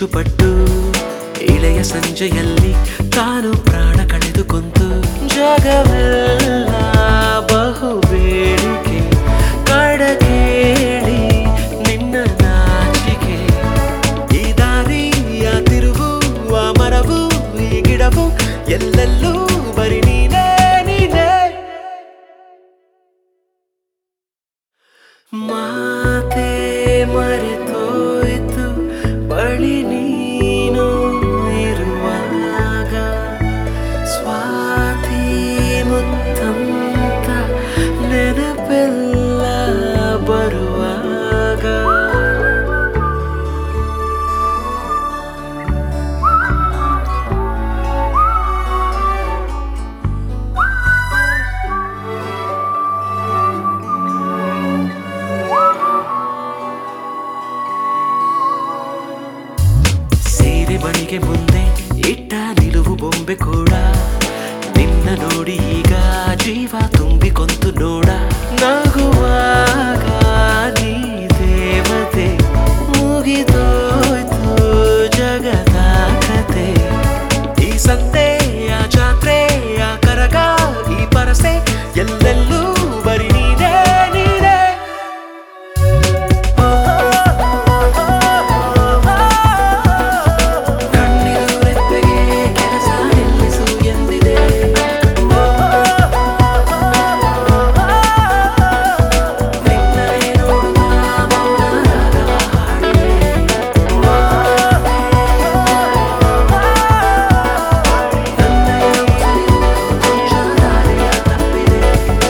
ಮಿಂಚುಪಟ್ಟು ಇಳೆಯ ಸಂಜೆಯಲ್ಲಿ ತಾನು ಪ್ರಾಣ ಕಳೆದುಕೊಂತು ಜಗವೆಲ್ಲ ಬಹು ಬೇಡಿಕೆ ಕಡಕೇಳಿ ನಿನ್ನ ನಾಚಿಕೆ ಈ ದಾರಿಯ ತಿರುವು ಆ ಮರವು ಈ ಗಿಡವು ಎಲ್ಲೆಲ್ಲೂ ಬರಿ ನೀನೇ ನೀನೇ ಮಾತೆ ಮರೆತೋಯ್ತು ಬಳಿ ನೀನು ಇರುವಾಗ ಸ್ವಾತಿ ಮುತ್ತಂತ ನೆನಪೆಲ್ಲ ಬರುವಾಗ ಸೀರೆ ಮಣಿಗೆ ಮುಂದೆ ಇಟ್ಟ ನಿಲುವು ಬೊಂಬೆ ಕೂಡ ನಿನ್ನ ನೋಡಿ ಈಗ ಜೀವ ತುಂಬಿಕೊಂತು ನೋಡ ನಗುವಾಗ ನೀ ದೇವತೆ ಮುಗಿದೋಯ್ತು ಜಗದ ಕತೆ ಈ ಸಂತೆಯ ಜಾತ್ರೆಯ ಕರಗ ಈ ಪರಸೆ ಎಲ್ಲೆಲ್ಲೂ ಬರಿ ನೀನೇ ನೀನೇ ಕಣ್ಣಿರು ರೆಪ್ಪೆಗೆ ಕೆಲಸ ನಿಲ್ಲಿಸು ಎಂದಿದೆ ನಿನ್ನನೆ ನೋಡುತ್ತಾ ಮೌನ ರಾಗವ ಹಾಡಿದೆ ನನ್ನಯ ಉಸಿರು ಕೊಂಚ ದಾರಿಯ ತಪ್ಪಿದೆ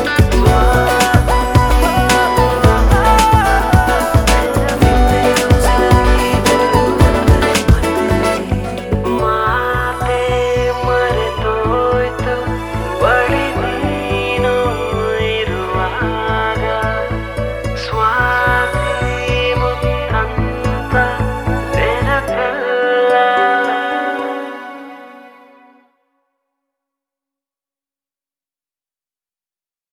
ನಿನ್ನಯ ಉಸಿರಾಗಿ ಬೆರೆತು ನನ್ನನೆ ಮರೆತಿದೆ ಮಾತೆ ಮರೆತೋಯ್ತು ಬಳಿ ನೀನು ಇರುವಾಗ ಸ್ವಾತಿ ಮುತ್ತಂತ ನೆನಪೆಲ್ಲ